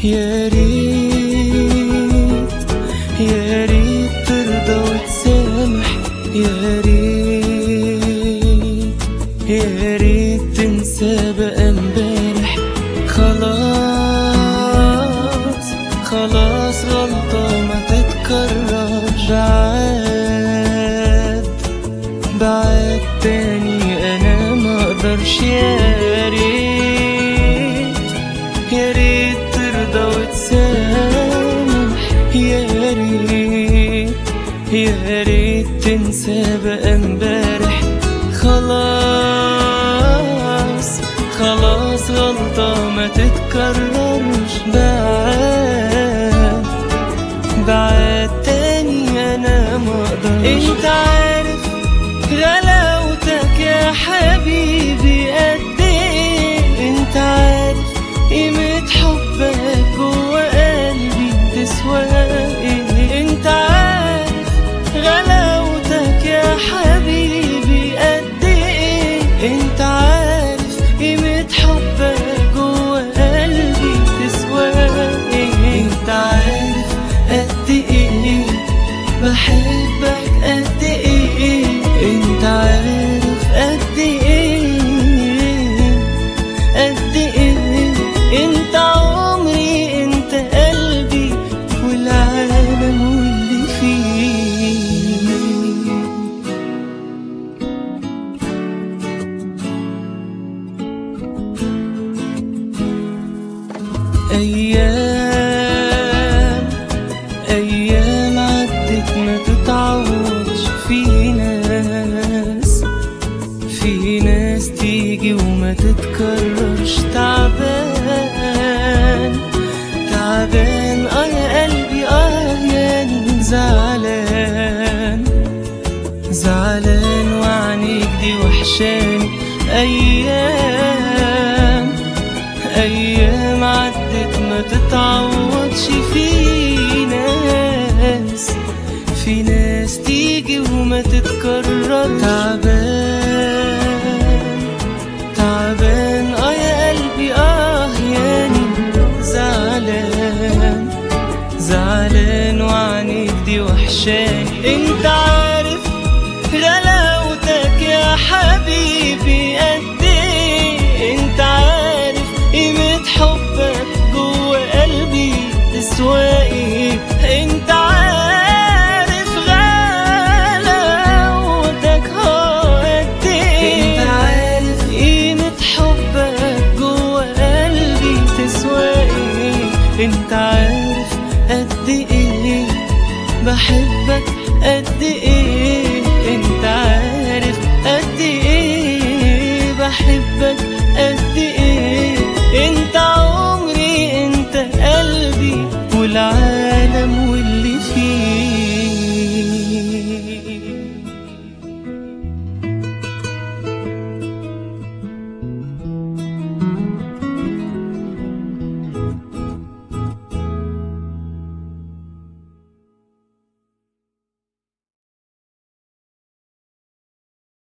يا ريت يا ريت ترضى وتسامح يا ريت يا ريت تنسى بقى امبارح خلاص خلاص غلطة ما تتكررش بعد بعد تاني انا ما اقدرش يا ريت يا ريت ترضى وتسامح يا ريت يا ريت تنسى بقى امبارح خلاص خلاص غلطة ما تتكررش بعد بعد تاني انا ما اقدرش انت عارف غلاوتك يا حبيبي قد ايه انت عارف قيمة حبك جوا قلبي تسوى ايه انت عارف غلاوتك يا حبيبي قد ايه انت عارف قيمة حبك جوا قلبي تسوى ايه انت عارف قد ايه بحبك قد ايه انت عارف قد ايه قد ايه انت عمري انت قلبي والعالم واللي فيه أيام أيام عدت ما تتعوضش في ناس في ناس تيجي وما تتكررش تعبان تعبان اه يا قلبي اه يعني زعلان زعلان وعنيك دي وحشاني أيام أيام عدت ما تتعوضش في ناس في ناس تيجي وما تتكرر تعبان تعبان اه يا قلبي اه يعني زعلان زعلان وعنيك دي وحشاني انت عارف غلاوتك يا حبيبي قد ايه انت عارف قيمة حبك جوا قلبي تسوى ايه انت عارف غلاوتك اه قد ايه انت عارف قيمة حبك جوا قلبي تسوى ايه انت عارف قد ايه بحبك قد ايه انت عارف قد ايه بحبك قد ايه انت عمري انت قلبي والعالم واللي فيه